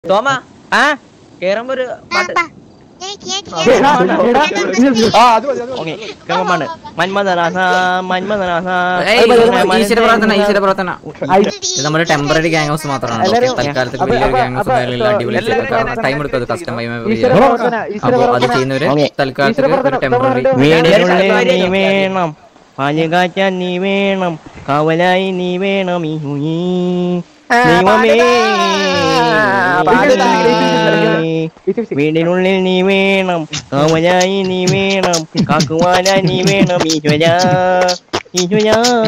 തോമ ആ കേറുമ്പോ ഒരു പാട്ട് ആ അത് മതി അത് ഓക്കെ മതി കേൾക്കുമ്പാണ് മന്മദനാഥ മന്മദനാഥ ഏയ്, ഈശ്വര പ്രാർത്ഥന ഈശ്വര പ്രാർത്ഥന ഇത് നമ്മുടെ ടെമ്പററി ഗ്യാങ് ഹൗസ് മാത്രമാണ് എല്ലാവരും- തൽക്കാലത്തിൽ അപ്പൊ- വലിയ അപ്പൊ- ഗ്യാങ് ഹൗസ് അപ്പൊ- എല്ലാം അടിപൊളി എല്ലാവരും- ടൈം എടുക്കും അത് കസ്റ്റം ഈശ്വര പ്രാർത്ഥന ഈശ്വര അപ്പൊ അത് പ്രാർത്ഥന ചെയ്യുന്നവര് ഓക്കേ. തൽക്കാലത്തിൽ ഈശ്വര ഒരു പ്രാർത്ഥന ടെമ്പററി നമ്മൾ വീടിനുള്ളിൽ നീ വേണം പാല് കാച്ചാൻ നീ വേണം കാവലായി നീ വേണം ഈ ഹുയീ. ദൈവമേ വീടിനുള്ളിൽ നീ വേണം കാവലായി നീ വേണം കാക്കുവാനായി നീ വേണം ഈശ്വര ഈശ്വര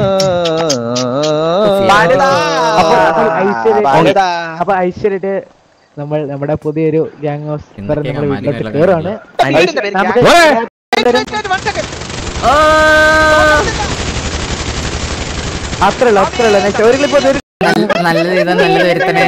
അപ്പൊ അപ്പൊ ഐശ്വര്യ പാലടാ. അപ്പൊ ഐശ്വര്യ നമ്മൾ നമ്മുടെ പുതിയൊരു ഗ്യാങ് ഹൗസ് എന്തൊക്കെയാ നമ്മുടെ വീട്ടിലോട്ട് കമ്മാരികളൊക്കെ കയറാണ് പേര് നമുക്ക് അത്രേ ഉള്ളൂ അത്രേ ഉള്ളൂ ഞാൻ ഒരു ക്ലിപ്പ് ഒരു നല്ലത് ചെയ്താൽ നല്ലത് വരുത്തണേ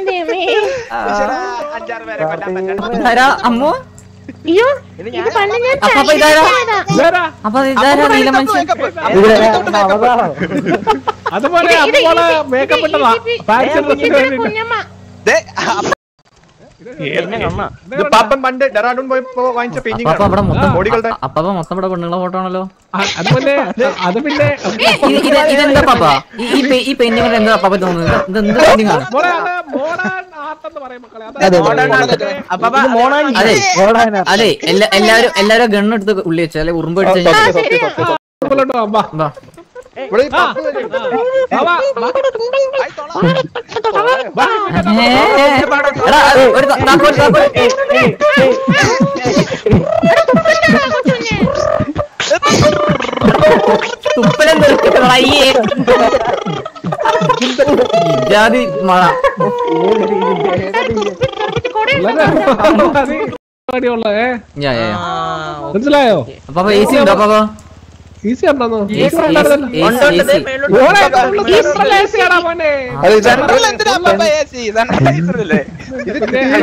ഇതാരാ അമ്മു അയ്യോ ഇത് പണ്ട് ഞാൻ അപ്പൊ അപ്പൊ ഇതാരാ അപ്പൊ ഇതാരാ നീല മനുഷ്യൻ ഇവിടെ അവതാളം അതുപോലെ അതുപോലെ മേക്കപ്പ് ഇട്ടതാ ഫാഷൻ ഡ്രസ്സിന് വേണ്ടിട്ട് കുഞ്ഞമ്മ ദേ, എന്നെ കണ്ണ ഇത് പാപ്പൻ പണ്ട് ഡെറാഡൂൺ പോയപ്പോ വാങ്ങിച്ച പെയിന്റിംഗ് അപ്പൊ അവിടെ മൊത്തം ബോഡികളുടെ അപ്പൊ മൊത്തം ഇവിടെ പെണ്ണുങ്ങളെ ഫോട്ടോ ആണല്ലോ ആ, അതുപോലെ അത് പിന്നെ ഇത് ഇത് ഇതെന്താ പാപ്പ ഈ- ഈ പെ- ഈ പെയിന്റിംഗ് കൊണ്ട് എന്താ പാപ്പ തോന്നുന്നത് ഇത് എന്ത് പെയിന്റിംഗ് ആണ് മോളെ അത് മോഡേൺ ആർട്ട് എന്ന് പറയും മക്കളെ അതെ, അതെ, അതെ അപ്പൊ ഇത് മോണാൻ അതെ ഓടാനാ അതെ എല്ലാ എല്ലാവരും എല്ലാവരും ഗണ്ണെടുത്ത് ഉള്ളി വെച്ചു അല്ലെ ഉറുമ്പ് അടിച്ചു കഴിഞ്ഞാൽ സത്യം സത്യം സത്യം മുകളിലോട്ട് വാ, വാ. വാ. ഇവിടെ ഈ പത്ത് പേര് ഉണ്ട്. വാ, വാ, വാ. ഏ, എടാ, ഒരു ത- താക്കോൽ, താക്കോൽ. തുപ്പലെന്ത് എടുത്തിട്ടെടാ, അയ്യേ. ഇജാതി മഴ വളരെ പരിപാടിയുള്ള ഏ യാ, യാ, യാ. മനസ്സിലായോ അപ്പൊ അപ്പൊ AC ഉണ്ടോ അപ്പൊ അപ്പൊ? ഈസി ഉണ്ടോന്നോ AC, ഈസി AC, ഉണ്ടായിരുന്നല്ലോ. AC, AC. മോളെ, നമ്മള് central AC ആടാ മോനെ. അത് ഇത് സെൻട്രൽ എന്തിനാ അപ്പ AC? സെൻട്രൽ അല്ലേ? ഇത്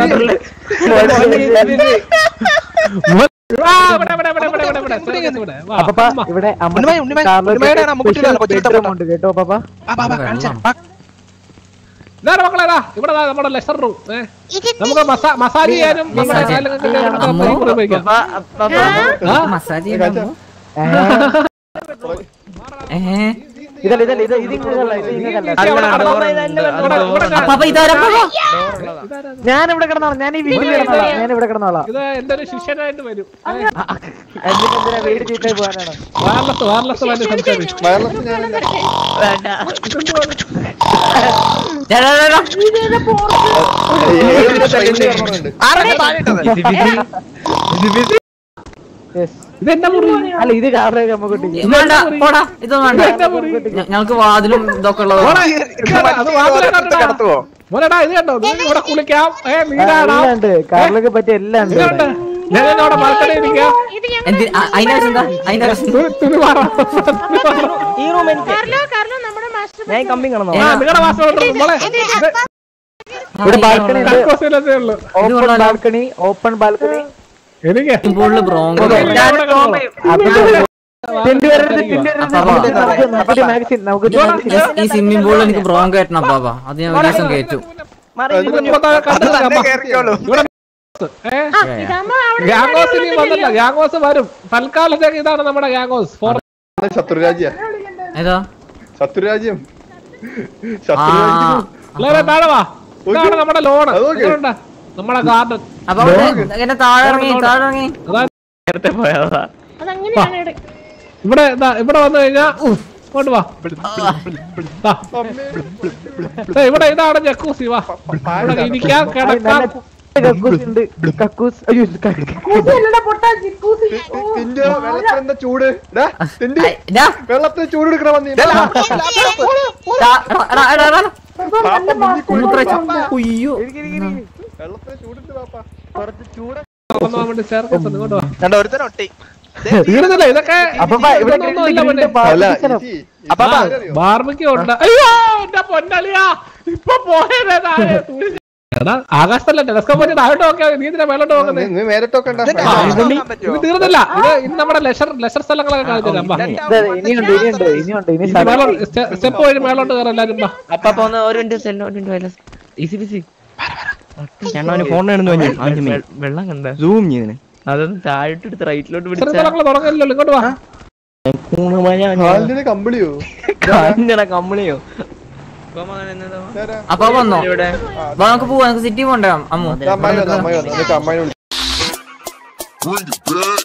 വാ, ഇവിടെ, ഇവിടെ, ഇവിടെ, ഇവിടെ, ഇവിടെ, ഇവിടെ. ഇവിടെ, വാ. അപ്പപ്പ ഇവിടെ അമ്മ ഉണ്ണിമേ, ഉണ്ണിമേ, കാർലോയ്ക്ക് ഉണ്ണിമേടെ ആണ് മുക്കുറ്റിയുടെ ആണ്, കൊച്ചിയിലത്തെ bedroom ഫോട്ടോ. ഉണ്ട് കേട്ടോ പപ്പ ആ, വാ, വാ, കാണിച്ച് തരാം. വാ. ഇതാണ് മക്കളെ ദാ, ഇവിടെ ദാ നമ്മുടെ ലെഷർ റൂം നമുക്ക് മസാ- മസാജ് ചെയ്യാനും നമ്മുടെ മസാജ്. കാലുകൾക്ക് ഇവിടെ അമ്മോ. ഇവിടെ ഉപയോഗിക്കാം. ആ? മസാജ് ചെയ്യാമോ? ഏ ഇതല്ല ഇതല്ല ഇത് ഇത് ഇങ്ങനെയല്ല ഇത് ഇങ്ങനെയല്ല ഇവിടെ, ഇവിടെ, ഇവിടെ, ഇവിടെ, ഇവിടെ അപ്പൊ അപ്പൊ ഇതാരാ അപ്പൊ? ഞാൻ ഇവിടെ കിടന്നോളാം ഞാൻ ഈ വീട്ടിൽ കിടന്നോളാം ഞാൻ ഇവിടെ കിടന്നോളാം ഇത് എന്റെ ഒരു ശിഷ്യനായിട്ട് വരും എന്നിട്ട് എന്തിനാ വീട് ചീറ്റായി പോകാനാണ് വയർലെസ് വയർലെസ് വേണ്ടി സംസാരിക്കും വയർലെസ് ഞാനില്ല ഡാ, ഡാ, ഡാ, ഡാ. ഏഴ് പെയിന്റ് കയറണമുണ്ട്. ആരാണ് താഴെ ഇട്ടത്? Yes. ഇതെന്റെ മുറി അല്ല ഇത് കാർലോയ്ക്ക് അമ്മക്കുട്ടി വേണ്ട പോടാ ഇതൊന്നും വേണ്ട ഇതെന്റെ മുറി ഞ- ഞങ്ങൾക്ക് വാതിലും ഇതൊക്കെ ഉള്ളത് പോടാ, ഇങ്ങനെ അത് മറ്റേ വാതിലെ ഓരോരുത്തർ കണ്ടടാ. കടത്തുവോ? മോനെടാ ഇത് കണ്ടോ ഇത് ഇവിടെ കുളിക്കാം ഏ എല്ലാം നീരാടാം ഉണ്ട് കാർലോയ്ക്ക് പറ്റിയ എല്ലാം ഉണ്ട് ഇതുണ്ട് ഇവിടെ. ഞാൻ അവിടെ മറക്കണേ ഇരിക്കാം ഇത് ഞാൻ എന്തി അ- അതിന്റെ ആവശ്യം എന്താ അതിന്റെ ആവശ്യം തുണി- തുണി മാറാം തുണി മാറാം. ഈ റൂം എനിക്ക് കാർലോ കാർലോ നമ്മുടെ മാസ്റ്റർ ഞാൻ കമ്പി കിടന്നോ ആ നിങ്ങളുടെ വാസന മോളെ ഇത് ഇവിടെ ബാൽക്കണി ഉണ്ട് കക്കോസിലതേ ഉള്ളൂ ഓപ്പൺ കൊള്ളാലോ. ബാൽക്കണി ഓപ്പൺ ബാൽക്കണി എനിക്ക് ഫുട്ബോളില് ബ്രോങ്കോ അത് ടിൻഡു വരരുത്, ടിൻഡു വരരുത്. അപ്പൊ നമുക്ക് നമുക്ക് നമുക്കൊരു മാഗസിൻ നമുക്കൊരു മാഗസിൻ ഈ സ്വിമ്മിംഗ് പൂളിൽ എനിക്ക് ബ്രോങ്ക് കയറ്റണം അപ്പാ അത് ഞാൻ ഒരു ദിവസം കയറ്റും ഇപ്പൊ താഴെ അത് കണ്ടത് തന്നെ അമ്മ. കേറിക്കോളൂ. ഇവിടെ ഏ ആ ഇതാകുമ്പോ അവിടെ ഗ്യാങ്ങോസ് ഇനി വന്നല്ല ഗ്യാങ്ങോസ് വരും തൽക്കാലത്തേക്ക് ഇതാണ് നമ്മുടെ ഗ്യാങ്ങോസ് ഫോർ ഇത് ശത്രുരാജ്യ ഏതാ ശത്രുരാജ്യം ആ ശത്രുരാജ്യം എല്ലാവരും താഴെ വാ ഇതാണ് നമ്മുടെ ലോണ് അത് നോക്ക്. ഇതുണ്ട് നമ്മുടെ ഗാർഡൻ അപ്പൊ അവിടെ എങ്ങനെ താഴെ ഇറങ്ങി താഴെ ഇറങ്ങി നേരത്തെ പോയതാ അതങ്ങനെയാണ് ഇവിടെ ഇവിടെ ദാ, ഇവിടെ വന്നു കഴിഞ്ഞാ ഇങ്ങോട്ട് വാ ദാ. ദാ, ഇവിടെ ഇതാണ് ജക്കൂസി വാ ഇവിടെ ഇരിക്കാം കിടക്കാം കക്കൂസ് ഉണ്ട് കക്കൂസ് അയ്യോ കക്കൂസ്. തിന്റെ വെള്ളത്തിൽ എന്താ ചൂട് ഡാ, തിണ്ടി ഐ, ഡാ, വെള്ളത്തിൽ ചൂട് എടുക്കണ വന്നി ഡാ, എടാ, എടാ, എടാ, എടാ. ഒന്ന് പ്രശ്നം. ഉയ്യോ. വെള്ളത്തിൽ ചൂടുണ്ട് പാപ്പ കുറച്ച് ചൂട് വന്നോ, അങ്ങോട്ട് ചേർക്കത്ത് ഇങ്ങോട്ട് വാ കണ്ടോ, ഒരുത്തൻ ഒട്ടി. തീർന്നില്ല ഇതൊക്കെ അപ്പൊ ബ- ഇവിടെ ഇതൊന്നും ഇല്ല ഗ്രില്ലിന്റെ മോനെ. അല്ല പാർട്ടിഷനും. ഇജി, ഇജി അപ്പാ, ആരറിയോ? ബാർബിക്യൂ ഉണ്ട് അയ്യോ എന്റെ പൊന്നളിയാ ഇപ്പൊ പോയതേ താഴെ. എടാ ആകാശത്തല്ല ടെലസ്കോപ്പ് വെച്ച് താഴോട്ട് നോക്കിയാ നീ ഇതിനെ മേലോട്ട് നോക്കുന്നേ നീ മേലിട്ടൊക്കെ ഉണ്ടാ ഇതിന്റെ ആ, ആവശ്യം ഇത് നോക്കാൻ പറ്റുമോ? ഇത് തീർന്നില്ല ഇത് ഇന്ന് നമ്മുടെ ലെഷർ ലെഷർ സ്ഥലങ്ങളൊക്കെ കാണിച്ചു തരാം ബാ. ഇത് ഇനിയുണ്ട് ഇനിയുണ്ട് ഇനിയുണ്ട് ഇനി ഇത് മേലോട്ട് സ്റ്റെ- സ്റ്റെപ്പ് വഴി മേലോട്ട് കയറാം എല്ലാരും ബാ അപ്പൊ ഒന്ന് ഒരു മിനിറ്റ് സെല്ലോ ഒരു മിനിറ്റ് വയലസ് ഈസി ബിസി ചേട്ടൻ ഫോൺ എടുത്ത് വന്നു ആവശ്യമേ വെള്ളം കണ്ട സൂം ചെയ്തിന് അതൊന്ന് താഴോട്ട് എടുത്ത് റൈറ്റിലോട്ട് പിടിച്ച ചെറുതലങ്ങളെ തുടങ്ങില്ലല്ലോ ഇങ്ങോട്ട് വാ കൂണുമല കാലിന്റെ കമ്പിളിയോ കാലിന്റെ കമ്പിളിയോ ഇതാരാ? അപ്പൊ വന്നോ വാ, നമുക്ക് പോവാ നമുക്ക് സിറ്റി പോണ്ടേ അമ്മു ദാ അമ്മായി വന്നു അമ്മായി വന്നു എന്നിട്ട് അമ്മായി വിളിച്ചു Bring it back.